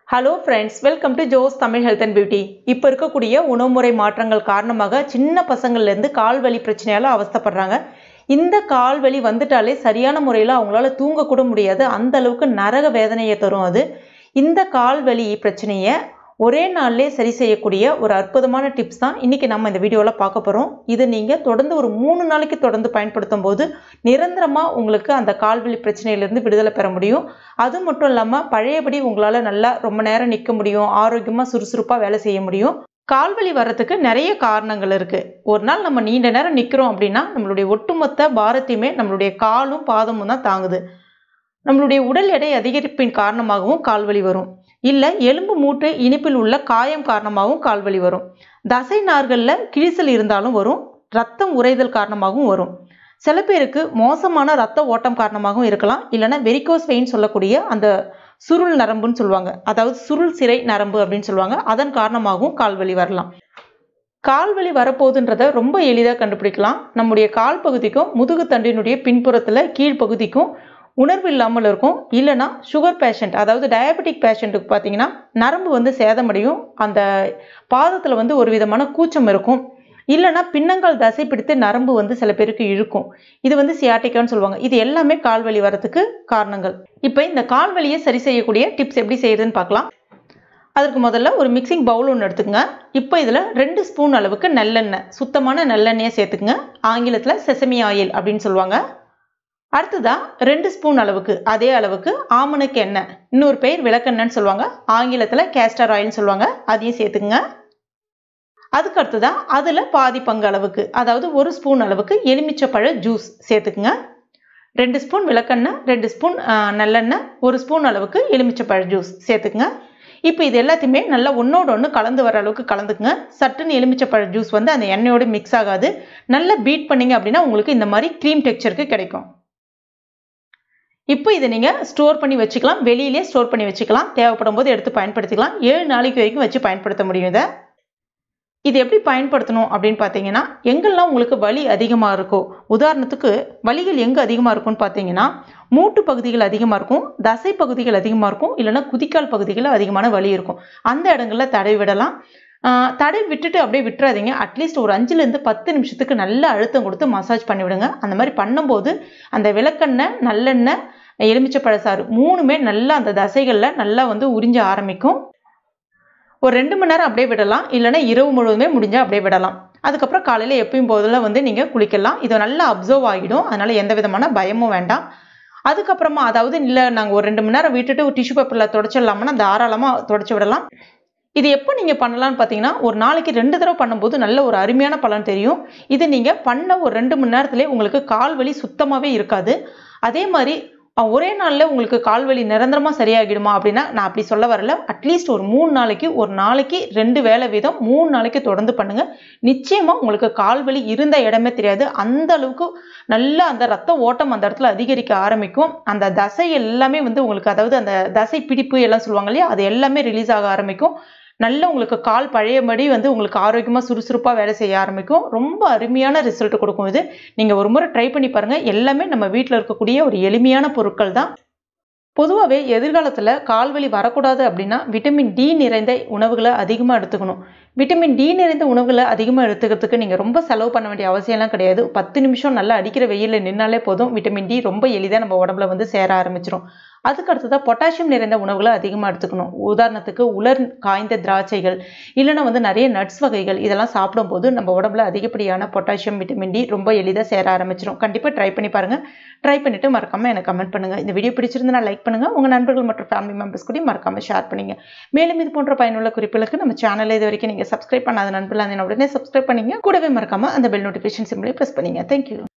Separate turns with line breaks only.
hello friends welcome to Jo's Tamil health and beauty இப்போ இருக்கக்கூடிய உணவுமுறை மாற்றங்கள் காரணமாக சின்ன பசங்கள்லேருந்து கால் வலி பிரச்சனையால் அவஸ்தைப்படுறாங்க இந்த கால் வலி வந்துட்டாலே சரியான முறையில் அவங்களால தூங்கக்கூட முடியாது அந்த அளவுக்கு நரக வேதனையை தரும் அது இந்த கால் வலி பிரச்சனையை ஒரே நாள்லேயே சரி செய்யக்கூடிய ஒரு அற்புதமான டிப்ஸ் தான் இன்றைக்கி நம்ம இந்த வீடியோவில் பார்க்க போகிறோம் இது நீங்கள் தொடர்ந்து ஒரு மூணு நாளைக்கு தொடர்ந்து பயன்படுத்தும் போது நிரந்தரமாக உங்களுக்கு அந்த கால்வலி பிரச்சனையிலேருந்து விடுதலை பெற முடியும் அது மட்டும் இல்லாமல் பழையபடி உங்களால் நல்லா ரொம்ப நேரம் நிற்க முடியும் ஆரோக்கியமாக சுறுசுறுப்பாக வேலை செய்ய முடியும் கால்வலி வர்றதுக்கு நிறைய காரணங்கள் இருக்குது ஒரு நாள் நம்ம நீண்ட நேரம் நிற்கிறோம் அப்படின்னா நம்மளுடைய ஒட்டுமொத்த பாரத்தையுமே நம்மளுடைய காலும் பாதமும் தான் தாங்குது நம்மளுடைய உடல் எடை அதிகரிப்பின் காரணமாகவும் கால்வலி வரும் இல்லை எலும்பு மூட்டு இனிப்பில் உள்ள காயம் காரணமாகவும் கால்வலி வரும் தசை நார்களில் கிழிசல் இருந்தாலும் வரும் ரத்தம் உறைதல் காரணமாகவும் வரும் சில பேருக்கு மோசமான ரத்த ஓட்டம் காரணமாகவும் இருக்கலாம் இல்லைன்னா வெரிகோஸ் வெயின் சொல்லக்கூடிய அந்த சுருள் நரம்புன்னு சொல்லுவாங்க அதாவது சுருள் சிறை நரம்பு அப்படின்னு சொல்லுவாங்க அதன் காரணமாகவும் கால்வலி வரலாம் கால்வலி வரப்போகுதுன்றதை ரொம்ப எளிதாக கண்டுபிடிக்கலாம் நம்முடைய கால் பகுதிக்கும் முதுகு தண்டினுடைய பின்புறத்தில் கீழ்ப்பகுதிக்கும் உணர்வு இல்லாமல் இருக்கும் இல்லைனா சுகர் பேஷண்ட் அதாவது டயபெட்டிக் பேஷண்ட்டுக்கு பார்த்தீங்கன்னா நரம்பு வந்து சேதமடையும் அந்த பாதத்தில் வந்து ஒரு விதமான கூச்சம் இருக்கும் இல்லைனா பின்னங்கால் தசை பிடித்து நரம்பு வந்து சில பேருக்கு இழுக்கும் இது வந்து சியாட்டிக்கான்னு சொல்லுவாங்க இது எல்லாமே கால்வலி வரதுக்கு காரணங்கள் இப்போ இந்த கால்வலியை சரி செய்யக்கூடிய டிப்ஸ் எப்படி செய்யுதுன்னு பார்க்கலாம் அதற்கு முதல்ல ஒரு மிக்சிங் பவுல் ஒன்று எடுத்துக்கங்க இப்போ இதில் ரெண்டு ஸ்பூன் அளவுக்கு நல்லெண்ணெய் சுத்தமான நல்லெண்ணெயை சேர்த்துக்குங்க ஆங்கிலத்தில் செசமி ஆயில் அப்படின்னு சொல்லுவாங்க அடுத்ததாக ரெண்டு ஸ்பூன் அளவுக்கு அதே அளவுக்கு ஆமணுக்கு எண்ணெய் இன்னொரு பேர் விளக்கெண்ணெய்னு சொல்லுவாங்க ஆங்கிலத்தில் கேஸ்டர் ஆயில்னு சொல்லுவாங்க அதையும் சேர்த்துக்குங்க அதுக்கு அடுத்ததாக அதில் பாதி பங்கு அளவுக்கு அதாவது ஒரு ஸ்பூன் அளவுக்கு எலுமிச்சப்பழ ஜூஸ் சேர்த்துக்குங்க ரெண்டு ஸ்பூன் விளக்கெண்ணெய் ரெண்டு ஸ்பூன் நல்லெண்ணெய் ஒரு ஸ்பூன் அளவுக்கு எலுமிச்சப்பழ ஜூஸ் சேர்த்துக்குங்க இப்போ இது எல்லாத்தையுமே நல்லா ஒன்றோட ஒன்று கலந்து வர அளவுக்கு கலந்துக்குங்க சட்டுன்னு எலுமிச்சப்பழ ஜூஸ் வந்து அந்த எண்ணெயோடு மிக்ஸ் ஆகாது நல்லா பீட் பண்ணிங்க அப்படின்னா உங்களுக்கு இந்த மாதிரி க்ரீம் டெக்ஸ்சருக்கு கிடைக்கும் இப்போ இதை நீங்கள் ஸ்டோர் பண்ணி வச்சுக்கலாம் வெளியிலே ஸ்டோர் பண்ணி வச்சுக்கலாம் தேவைப்படும் போது எடுத்து பயன்படுத்திக்கலாம் ஏழு நாளைக்கு வரைக்கும் வச்சு பயன்படுத்த முடியும் இதை இது எப்படி பயன்படுத்தணும் அப்படின்னு பார்த்தீங்கன்னா எங்கெல்லாம் உங்களுக்கு வலி அதிகமாக இருக்கோ உதாரணத்துக்கு வலிகள் எங்கே அதிகமாக இருக்கும்னு பார்த்தீங்கன்னா மூட்டு பகுதிகள் அதிகமாக இருக்கும் தசை பகுதிகள் அதிகமாக இருக்கும் இல்லைன்னா குதிக்கால் பகுதிகளில் அதிகமான வலி இருக்கும் அந்த இடங்களில் தடவி விடலாம் தடவி விட்டுட்டு அப்படியே விட்டுறாதீங்க அட்லீஸ்ட் ஒரு அஞ்சுலேருந்து பத்து நிமிஷத்துக்கு நல்ல அழுத்தம் கொடுத்து மசாஜ் பண்ணி விடுங்க அந்த மாதிரி பண்ணும்போது அந்த விளக்கெண்ணெய் நல்லெண்ணெய் எலுமிச்சப்பழசாறு மூணுமே நல்லா அந்த தசைகளில் நல்லா வந்து உறிஞ்ச ஆரம்பிக்கும் ஒரு ரெண்டு மணி நேரம் அப்படியே விடலாம் இல்லைன்னா இரவு முழுவதுமே முடிஞ்சால் அப்படியே விடலாம் அதுக்கப்புறம் காலையில் எப்பயும் போதில் வந்து நீங்கள் குளிக்கலாம் இது நல்லா அப்சர்வ் ஆகிடும் அதனால் எந்த விதமான பயமும் வேண்டாம் அதுக்கப்புறமா அதாவது இல்லை நாங்கள் ஒரு ரெண்டு மணி நேரம் விட்டுட்டு ஒரு டிஷ்யூ பேப்பரில் தொடச்சிடலாம்னா தாராளமாக தொடச்சி விடலாம் இது எப்போ நீங்கள் பண்ணலான்னு பார்த்தீங்கன்னா ஒரு நாளைக்கு ரெண்டு தடவை பண்ணும்போது நல்ல ஒரு அருமையான பலன் தெரியும் இது நீங்கள் பண்ண ஒரு ரெண்டு மணி நேரத்துலேயே உங்களுக்கு கால் வலி சுத்தமாகவே இருக்காது அதே மாதிரி ஒரே நாளில் உங்களுக்கு கால்வலி நிரந்தரமாக சரியாகிடுமா அப்படின்னா நான் அப்படி சொல்ல வரல அட்லீஸ்ட் ஒரு மூணு நாளைக்கு ஒரு நாளைக்கு ரெண்டு வேலை வீதம் மூணு நாளைக்கு தொடர்ந்து பண்ணுங்கள் நிச்சயமாக உங்களுக்கு கால்வலி இருந்த இடமே தெரியாது அந்த அளவுக்கு நல்லா அந்த ரத்த ஓட்டம் அந்த இடத்துல அதிகரிக்க ஆரம்பிக்கும் அந்த தசை எல்லாமே வந்து உங்களுக்கு அதாவது அந்த தசை பிடிப்பு எல்லாம் சொல்லுவாங்க இல்லையா அது எல்லாமே ரிலீஸ் ஆக ஆரம்பிக்கும் நல்ல உங்களுக்கு கால் பழையபடி வந்து உங்களுக்கு ஆரோக்கியமாக சுறுசுறுப்பாக வேலை செய்ய ஆரம்பிக்கும் ரொம்ப அருமையான ரிசல்ட் கொடுக்கும் இது நீங்கள் ஒரு முறை ட்ரை பண்ணி பாருங்கள் எல்லாமே நம்ம வீட்டில் இருக்கக்கூடிய ஒரு எளிமையான பொருட்கள் தான் பொதுவாகவே எதிர்காலத்தில் கால்வலி வரக்கூடாது அப்படின்னா விட்டமின் டி நிறைந்த உணவுகளை அதிகமாக எடுத்துக்கணும் விட்டமின் டி நிறைந்த உணவுகளை அதிகமாக எடுத்துக்கிறதுக்கு நீங்கள் ரொம்ப செலவு பண்ண வேண்டிய அவசியம்லாம் கிடையாது பத்து நிமிஷம் நல்லா அடிக்கிற வெயிலில் நின்னாலே போதும் விட்டமின் டி ரொம்ப எளிதாக நம்ம உடம்புல வந்து சேர ஆரம்பிச்சிடும் அதுக்கு அடுத்ததாக பொட்டாசியம் நிறைந்த உணவுகளை அதிகமாக எடுத்துக்கணும் உதாரணத்துக்கு உலர் காய்ந்த திராட்சைகள் இல்லைன்னா வந்து நிறைய நட்ஸ் வகைகள் இதெல்லாம் சாப்பிடும்போது நம்ம உடம்புல அதிகப்படியான பொட்டாசியம் விட்டமின் டி ரொம்ப எளிதாக சேர ஆரம்பிச்சிடும் கண்டிப்பாக ட்ரை பண்ணி பாருங்கள் ட்ரை பண்ணிவிட்டு மறக்காமல் எனக்கு கமெண்ட் பண்ணுங்கள் இந்த வீடியோ பிடிச்சிருந்தா லைக் பண்ணுங்கள் உங்கள் நண்பர்கள் மற்றும் ஃபேமிலி மெம்பர்ஸ் கூட மறக்காமல் ஷேர் பண்ணுங்க மேலும் இது போன்ற பயனுள்ள குறிப்புகளுக்கு நம்ம சேனலை இது வரைக்கும் நீங்கள் சப்ஸ்கிரைப் பண்ணாத நண்பர்கள் அந்த உடனே சப்ஸ்கிரைப் பண்ணிங்க கூடவே மறக்காமல் அந்த பெல் நோட்டிஃபிகேஷன் சிம்பிளை ப்ரெஸ் பண்ணிங்க தேங்க்யூ